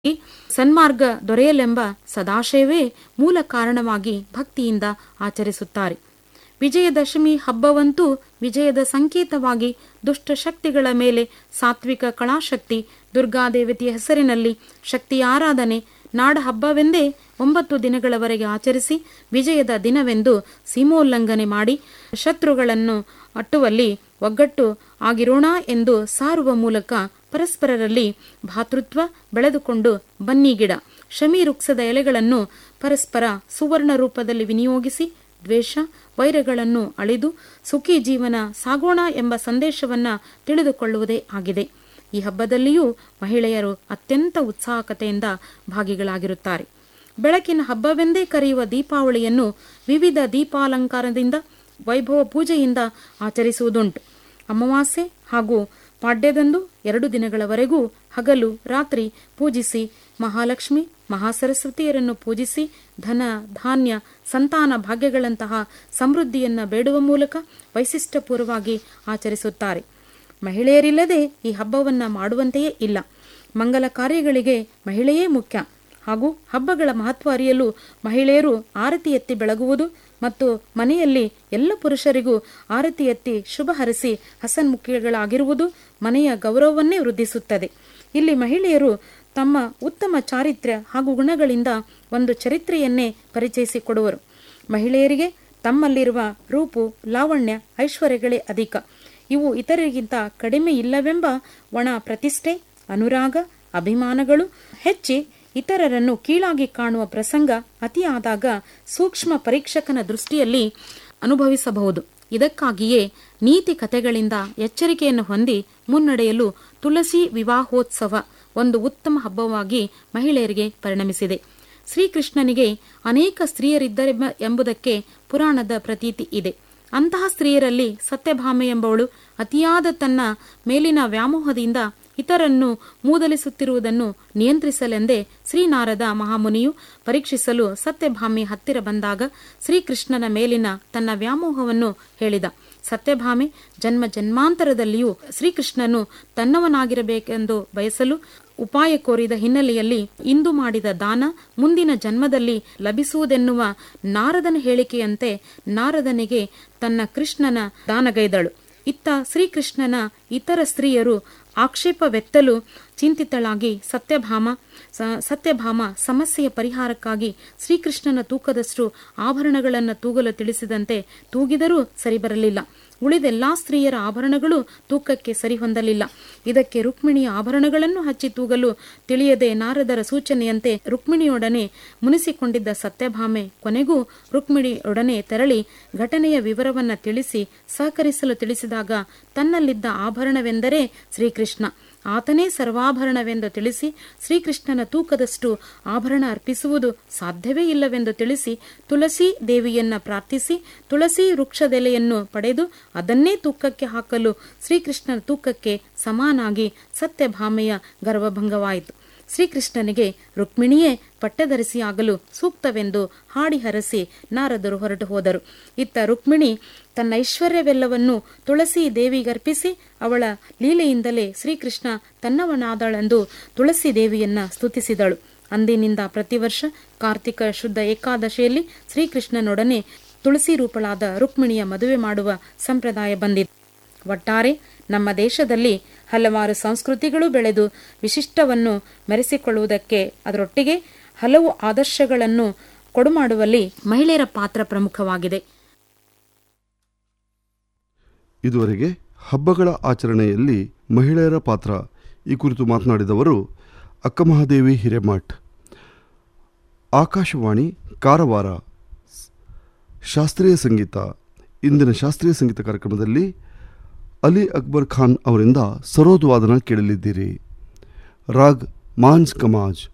ಸನ್ಮಾರ್ಗ ದೊರೆಯಲೆಂಬ ಸದಾಶಯವೇ ಮೂಲ ಕಾರಣವಾಗಿ ಭಕ್ತಿಯಿಂದ ಆಚರಿಸುತ್ತಾರೆ ವಿಜಯದಶಮಿ ಹಬ್ಬವಂತೂ ವಿಜಯದ ಸಂಕೇತವಾಗಿ ದುಷ್ಟ ಶಕ್ತಿಗಳ ಮೇಲೆ ಸಾತ್ವಿಕ ಕಳಾಶಕ್ತಿ ದುರ್ಗಾದೇವತೆಯ ಹೆಸರಿನಲ್ಲಿ ಶಕ್ತಿ ಆರಾಧನೆ ನಾಡ ಹಬ್ಬವೆಂದೇ ಒಂಬತ್ತು ದಿನಗಳವರೆಗೆ ಆಚರಿಸಿ ವಿಜಯದ ದಿನವೆಂದು ಸೀಮೋಲ್ಲಂಘನೆ ಮಾಡಿ ಶತ್ರುಗಳನ್ನು ಅಟ್ಟುವಲ್ಲಿ ಒಗ್ಗಟ್ಟು ಆಗಿರೋಣ ಎಂದು ಸಾರುವ ಮೂಲಕ ಪರಸ್ಪರರಲ್ಲಿ ಭಾತೃತ್ವ ಬೆಳೆದುಕೊಂಡು ಬನ್ನಿ ಗಿಡ ಶಮಿ ವೃಕ್ಷದ ಎಲೆಗಳನ್ನು ಪರಸ್ಪರ ಸುವರ್ಣ ರೂಪದಲ್ಲಿ ವಿನಿಯೋಗಿಸಿ ದ್ವೇಷ ವೈರಗಳನ್ನು ಅಳಿದು ಸುಖಿ ಜೀವನ ಸಾಗೋಣ ಎಂಬ ಸಂದೇಶವನ್ನ ತಿಳಿದುಕೊಳ್ಳುವುದೇ ಆಗಿದೆ ಈ ಹಬ್ಬದಲ್ಲಿಯೂ ಮಹಿಳೆಯರು ಅತ್ಯಂತ ಉತ್ಸಾಹಕತೆಯಿಂದ ಭಾಗಿಗಳಾಗಿರುತ್ತಾರೆ ಬೆಳಕಿನ ಹಬ್ಬವೆಂದೇ ಕರೆಯುವ ದೀಪಾವಳಿಯನ್ನು ವಿವಿಧ ದೀಪಾಲಂಕಾರದಿಂದ ವೈಭವ ಪೂಜೆಯಿಂದ ಆಚರಿಸುವುದುಂಟು ಅಮಾವಾಸ್ಯೆ ಹಾಗೂ ಪಾಡ್ಯದಂದು ಎರಡು ದಿನಗಳವರೆಗೂ ಹಗಲು ರಾತ್ರಿ ಪೂಜಿಸಿ ಮಹಾಲಕ್ಷ್ಮಿ ಮಹಾಸರಸ್ವತಿಯರನ್ನು ಪೂಜಿಸಿ ಧನ ಧಾನ್ಯ ಸಂತಾನ ಭಾಗ್ಯಗಳಂತಹ ಸಮೃದ್ಧಿಯನ್ನ ಬೇಡುವ ಮೂಲಕ ವೈಶಿಷ್ಟ್ಯಪೂರ್ವವಾಗಿ ಆಚರಿಸುತ್ತಾರೆ ಮಹಿಳೆಯರಿಲ್ಲದೆ ಈ ಹಬ್ಬವನ್ನ ಮಾಡುವಂತೆಯೇ ಇಲ್ಲ ಮಂಗಲ ಕಾರ್ಯಗಳಿಗೆ ಮಹಿಳೆಯೇ ಮುಖ್ಯ ಹಾಗೂ ಹಬ್ಬಗಳ ಮಹತ್ವ ಅರಿಯಲು ಮಹಿಳೆಯರು ಆರತಿ ಎತ್ತಿ ಬೆಳಗುವುದು ಮತ್ತು ಮನೆಯಲ್ಲಿ ಎಲ್ಲ ಪುರುಷರಿಗೂ ಆರತಿ ಎತ್ತಿ ಶುಭ ಹರಿಸಿ ಹಸನ್ಮುಖಿಗಳಾಗಿರುವುದು ಮನೆಯ ಗೌರವವನ್ನೇ ವೃದ್ಧಿಸುತ್ತದೆ ಇಲ್ಲಿ ಮಹಿಳೆಯರು ತಮ್ಮ ಉತ್ತಮ ಚಾರಿತ್ರ್ಯ ಹಾಗೂ ಗುಣಗಳಿಂದ ಒಂದು ಚರಿತ್ರೆಯನ್ನೇ ಪರಿಚಯಿಸಿಕೊಡುವರು ಮಹಿಳೆಯರಿಗೆ ತಮ್ಮಲ್ಲಿರುವ ರೂಪು ಲಾವಣ್ಯ ಐಶ್ವರ್ಯಗಳೇ ಅಧಿಕ ಇವು ಇತರರಿಗಿಂತ ಕಡಿಮೆ ಇಲ್ಲವೆಂಬ ಒಣ ಪ್ರತಿಷ್ಠೆ ಅನುರಾಗ ಅಭಿಮಾನಗಳು ಹೆಚ್ಚಿ ಇತರರನ್ನು ಕೀಳಾಗಿ ಕಾಣುವ ಪ್ರಸಂಗ ಅತಿಯಾದಾಗ ಸೂಕ್ಷ್ಮ ಪರೀಕ್ಷಕನ ದೃಷ್ಟಿಯಲ್ಲಿ ಅನುಭವಿಸಬಹುದು ಇದಕ್ಕಾಗಿಯೇ ನೀತಿ ಕಥೆಗಳಿಂದ ಎಚ್ಚರಿಕೆಯನ್ನು ಹೊಂದಿ ಮುನ್ನಡೆಯಲು ತುಳಸಿ ವಿವಾಹೋತ್ಸವ ಒಂದು ಉತ್ತಮ ಹಬ್ಬವಾಗಿ ಮಹಿಳೆಯರಿಗೆ ಪರಿಣಮಿಸಿದೆ ಶ್ರೀಕೃಷ್ಣನಿಗೆ ಅನೇಕ ಸ್ತ್ರೀಯರಿದ್ದರೆ ಎಂಬುದಕ್ಕೆ ಪುರಾಣದ ಪ್ರತೀತಿ ಇದೆ ಅಂತಹ ಸ್ತ್ರೀಯರಲ್ಲಿ ಸತ್ಯಭಾಮೆ ಎಂಬವಳು ಅತಿಯಾದ ತನ್ನ ಮೇಲಿನ ವ್ಯಾಮೋಹದಿಂದ ಇತರನ್ನು ಮೂದಲಿಸುತ್ತಿರುವುದನ್ನು ನಿಯಂತ್ರಿಸಲೆಂದೇ ಶ್ರೀನಾರದ ಮಹಾಮುನಿಯು ಪರೀಕ್ಷಿಸಲು ಸತ್ಯಭಾಮಿ ಹತ್ತಿರ ಬಂದಾಗ ಶ್ರೀಕೃಷ್ಣನ ಮೇಲಿನ ತನ್ನ ವ್ಯಾಮೋಹವನ್ನು ಹೇಳಿದ ಸತ್ಯಭಾಮೆ ಜನ್ಮ ಜನ್ಮಾಂತರದಲ್ಲಿಯೂ ಶ್ರೀಕೃಷ್ಣನು ತನ್ನವನಾಗಿರಬೇಕೆಂದು ಬಯಸಲು ಉಪಾಯ ಕೋರಿದ ಹಿನ್ನೆಲೆಯಲ್ಲಿ ಇಂದು ಮಾಡಿದ ದಾನ ಮುಂದಿನ ಜನ್ಮದಲ್ಲಿ ಲಭಿಸುವುದೆನ್ನುವ ನಾರದನ ಹೇಳಿಕೆಯಂತೆ ನಾರದನಿಗೆ ತನ್ನ ಕೃಷ್ಣನ ದಾನಗೈದಳು ಇತ್ತ ಶ್ರೀಕೃಷ್ಣನ ಇತರ ಸ್ತ್ರೀಯರು ಆಕ್ಷೇಪವೆತ್ತಲು ಚಿಂತಿತಳಾಗಿ ಸತ್ಯಭಾಮ ಸತ್ಯಭಾಮ ಸಮಸ್ಯೆಯ ಪರಿಹಾರಕ್ಕಾಗಿ ಶ್ರೀಕೃಷ್ಣನ ತೂಕದಷ್ಟು ಆಭರಣಗಳನ್ನು ತೂಗಲು ತಿಳಿಸಿದಂತೆ ತೂಗಿದರೂ ಸರಿಬರಲಿಲ್ಲ ಉಳಿದೆಲ್ಲಾ ಸ್ತ್ರೀಯರ ಆಭರಣಗಳು ತೂಕಕ್ಕೆ ಸರಿಹೊಂದಲಿಲ್ಲ ಇದಕ್ಕೆ ರುಕ್ಮಿಣಿಯ ಆಭರಣಗಳನ್ನು ಹಚ್ಚಿ ತೂಗಲು ತಿಳಿಯದೆ ನಾರದರ ಸೂಚನೆಯಂತೆ ರುಕ್ಮಿಣಿಯೊಡನೆ ಮುನಿಸಿಕೊಂಡಿದ್ದ ಸತ್ಯಭಾಮೆ ಕೊನೆಗೂ ರುಕ್ಮಿಣಿಯೊಡನೆ ತೆರಳಿ ಘಟನೆಯ ವಿವರವನ್ನ ತಿಳಿಸಿ ಸಹಕರಿಸಲು ತಿಳಿಸಿದಾಗ ತನ್ನಲ್ಲಿದ್ದ ಆಭರಣವೆಂದರೆ ಶ್ರೀಕೃಷ್ಣ ಆತನೇ ಸರ್ವಾಭರಣವೆಂದು ತಿಳಿಸಿ ಶ್ರೀಕೃಷ್ಣನ ತೂಕದಷ್ಟು ಆಭರಣ ಅರ್ಪಿಸುವುದು ಸಾಧ್ಯವೇ ಇಲ್ಲವೆಂದು ತಿಳಿಸಿ ತುಳಸಿ ದೇವಿಯನ್ನ ಪ್ರಾರ್ಥಿಸಿ ತುಳಸಿ ವೃಕ್ಷದೆಲೆಯನ್ನು ಪಡೆದು ಅದನ್ನೇ ತೂಕಕ್ಕೆ ಹಾಕಲು ಶ್ರೀಕೃಷ್ಣನ ತೂಕಕ್ಕೆ ಸಮಾನಾಗಿ ಸತ್ಯಭಾಮೆಯ ಗರ್ವಭಂಗವಾಯಿತು ಶ್ರೀಕೃಷ್ಣನಿಗೆ ರುಕ್ಮಿಣಿಯೇ ಪಟ್ಟಧರಿಸಿ ಆಗಲು ಸೂಕ್ತವೆಂದು ಹಾಡಿ ಹರಸಿ ನಾರದರು ಹೊರಟು ಹೋದರು ಇತ್ತ ರುಕ್ಮಿಣಿ ತನ್ನ ಐಶ್ವರ್ಯವೆಲ್ಲವನ್ನು ತುಳಸಿ ದೇವಿಗರ್ಪಿಸಿ ಅವಳ ಲೀಲೆಯಿಂದಲೇ ಶ್ರೀಕೃಷ್ಣ ತನ್ನವನಾದಳೆಂದು ತುಳಸಿ ದೇವಿಯನ್ನ ಸ್ತುತಿಸಿದಳು ಅಂದಿನಿಂದ ಪ್ರತಿ ವರ್ಷ ಕಾರ್ತಿಕ ಶುದ್ಧ ಏಕಾದಶಿಯಲ್ಲಿ ಶ್ರೀಕೃಷ್ಣನೊಡನೆ ತುಳಸಿ ರೂಪಳಾದ ರುಕ್ಮಿಣಿಯ ಮದುವೆ ಮಾಡುವ ಸಂಪ್ರದಾಯ ಬಂದಿದೆ ಒಟ್ಟಾರೆ ನಮ್ಮ ದೇಶದಲ್ಲಿ ಹಲವಾರು ಸಂಸ್ಕೃತಿಗಳು ಬೆಳೆದು ವಿಶಿಷ್ಟವನ್ನು ಮೆರೆಸಿಕೊಳ್ಳುವುದಕ್ಕೆ ಅದರೊಟ್ಟಿಗೆ ಹಲವು ಆದರ್ಶಗಳನ್ನು ಕೊಡುಮಾಡುವಲ್ಲಿ ಮಹಿಳೆಯರ ಪಾತ್ರ ಪ್ರಮುಖವಾಗಿದೆ ಇದುವರೆಗೆ ಹಬ್ಬಗಳ ಆಚರಣೆಯಲ್ಲಿ ಮಹಿಳೆಯರ ಪಾತ್ರ ಈ ಕುರಿತು ಮಾತನಾಡಿದವರು ಅಕ್ಕಮಹಾದೇವಿ ಹಿರೇಮಠ್ ಆಕಾಶವಾಣಿ ಕಾರವಾರ ಶಾಸ್ತ್ರೀಯ ಸಂಗೀತ ಇಂದಿನ ಶಾಸ್ತ್ರೀಯ ಸಂಗೀತ ಕಾರ್ಯಕ್ರಮದಲ್ಲಿ ಅಲಿ ಅಕ್ಬರ್ ಖಾನ್ ಅವರಿಂದ ಸರೋದ್ ವಾದನ ಕೇಳಲಿದ್ದೀರಿ ರಾಗ್ ಮಾನ್ಸ್ ಕಮಾಜ್